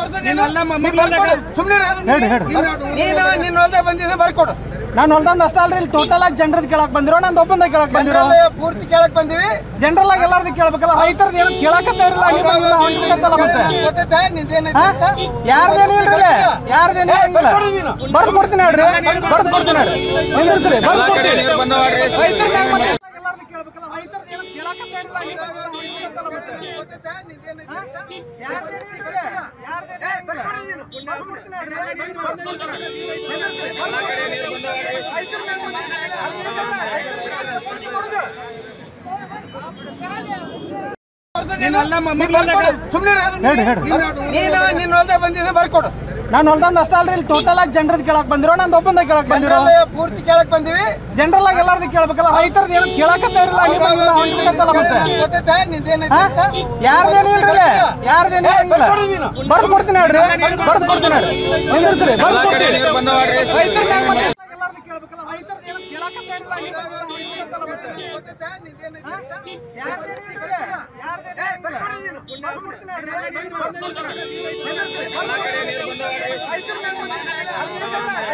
ಹೇಳ್ರಿ ಹೇಳ್ರಿ ನೀನು ನಿನ್ನ ಹೊಲ್ದಾಗ ಬಂದಿದ್ದೆ ಬರ್ಕೊಡು ನಾನು ಹೊಲ್ದಂದ್ ಅಷ್ಟ ಅಲ್ರಿ ಇಲ್ಲಿ ಟೋಟಲ್ ಆಗಿ ಜನರದ್ ಕೇಳಕ್ ಬಂದಿರೋ ನಂದು ಒಬ್ಬಂದ ಕೇಳಕ್ ಬಂದಿರೋ ಜನರಲ್ ಪೂರ್ತಿ ಕೇಳಕ್ ಬಂದಿವಿ ಜನರಲ್ ಆಗಿ ಎಲ್ಲಾರ್ದು ಕೇಳ್ಬೇಕಲ್ಲ ರೈತರದ್ದು ಏನು ಕೇಳಕತ್ತ ಇರಲ್ಲ ನೀವು ಬಂದಿಲ್ಲ ಹೊಂಟಿರ್ತಲ್ಲ ಮತ್ತೆ ಗೊತ್ತೈತಾ ನಿಂದೇನೈತೆ ಹಾ? ಅಂತ? ಯಾರ್ದೇನು ಇಲ್ರಿ ಯಾರ್ದೇನು ಏ, ಇರಂಗಿಲ್ಲ ಬರ್ಕೊಡು ನೀನು. ಬರ್ದು ಕೊಡ್ತೀನಿ ಹೇಳ್ರಿ ಬರ್ದು ಕೊಡ್ತೀನಿ ಹೇಳ್ರಿ ನಿಂದಿರ್ಸ್ರಿ ಬರ್ದು ಕೊಡ್ತೀನಿ ರೈತರ ಮ್ಯಾಗ್ ಮತ್ತೆ ಎಲ್ಲಾರ್ದು ಕೇಳ್ಬೇಕಲ್ಲ ರೈತರದ್ದು ಏನು ಕೇಳಕತ್ತ ಇರಲ್ಲ ನೀವು ಬಂದಿಲ್ಲ ಹೊಂಟಿರ್ತಲ್ಲ ಮತ್ತೆ ಗೊತ್ತೈತಾ ನಿಂದೇನೈತೆ ಅಂತ? ಯಾರ್ದೇನು ಇಲ್ರಿ ಯಾರ್ದೇನು ಇರಂಗಿಲ್ಲ ಬರ್ದು ಕೊಡ್ತೀನಿ ಹೇಳ್ರಿ ಬರ್ದು ಕೊಡ್ತೀನಿ ನಿಂದಿರ್ಸ್ರಿ ಬರ್ದು ಕೊಡ್ತೀನಿ ರೈತರ ಮ್ಯಾಗ್ ಮತ್ತೆ ನೀನು ಬರ್ಕೊಡು. ಸುಮ್ನೆ ಇರು. ಹೇಳ್ರಿ ಹೇಳ್ರಿ ನೀನು ನಿನ್ನ ಹೊಲ್ದಾಗ ಬಂದಿದ್ದೆ ಬರ್ಕೊಡು ನಾನು ಹೊಲ್ದಂದ್ ಅಷ್ಟ ಅಲ್ರಿ ಇಲ್ಲಿ ಟೋಟಲ್ ಆಗಿ ಜನರದ್ ಕೇಳಕ್ ಬಂದಿರೋ ನಂದು ಒಬ್ಬಂದ ಕೇಳಕ್ ಬಂದಿರೋ ಜನರಲ್ ಪೂರ್ತಿ ಕೇಳಕ್ ಬಂದಿವಿ ಜನರಲ್ ಆಗಿ ಎಲ್ಲಾರ್ದು ಕೇಳ್ಬೇಕಲ್ಲ ರೈತರದ್ದು ಏನು ಕೇಳಕತ್ತ ಇರಲ್ಲ ನೀವು ಬಂದಿಲ್ಲ ಹೊಂಟಿರ್ತಲ್ಲ ಮತ್ತೆ ಗೊತ್ತೈತಾ ನಿಂದೇನೈತೆ ಹಾ? ಅಂತ? ಯಾರ್ದೇನು ಇಲ್ರಿ ಯಾರ್ದೇನು ಏ, ಇರಂಗಿಲ್ಲ ಬರ್ಕೊಡು ನೀನು. ಬರ್ದು ಕೊಡ್ತೀನಿ ಹೇಳ್ರಿ ಬರ್ದು ಕೊಡ್ತೀನಿ ಹೇಳ್ರಿ ನಿಂದಿರ್ಸ್ರಿ ಬರ್ದು ಕೊಡ್ತೀನಿ ರೈತರ ಮ್ಯಾಗ್ ಮತ್ತೆ ಎಲ್ಲಾರ್ದು ಕೇಳ್ಬೇಕಲ್ಲ ರೈತರದ್ದು ಏನು ಕೇಳಕತ್ತ ಇರಲ್ಲ ನೀವು ಬಂದಿಲ್ಲ ಹೊಂಟಿರ್ತಲ್ಲ ಮತ್ತೆ ಗೊತ್ತೈತಾ ನಿಂದೇನೈತೆ ಅಂತ? ಯಾರ್ದೇನು ಇಲ್ರಿ ಯಾರ್ದೇನು ಇರಂಗಿಲ್ಲ ಬರ್ದು ಕೊಡ್ತೀನಿ ಹೇಳ್ರಿ ಬರ್ದು ಕೊಡ್ತೀನಿ ನಿಂದಿರ್ಸ್ರಿ ಬರ್ದು ಕೊಡ್ತೀನಿ ರೈತರ ಮ್ಯಾಗ್ ಮತ್ತೆ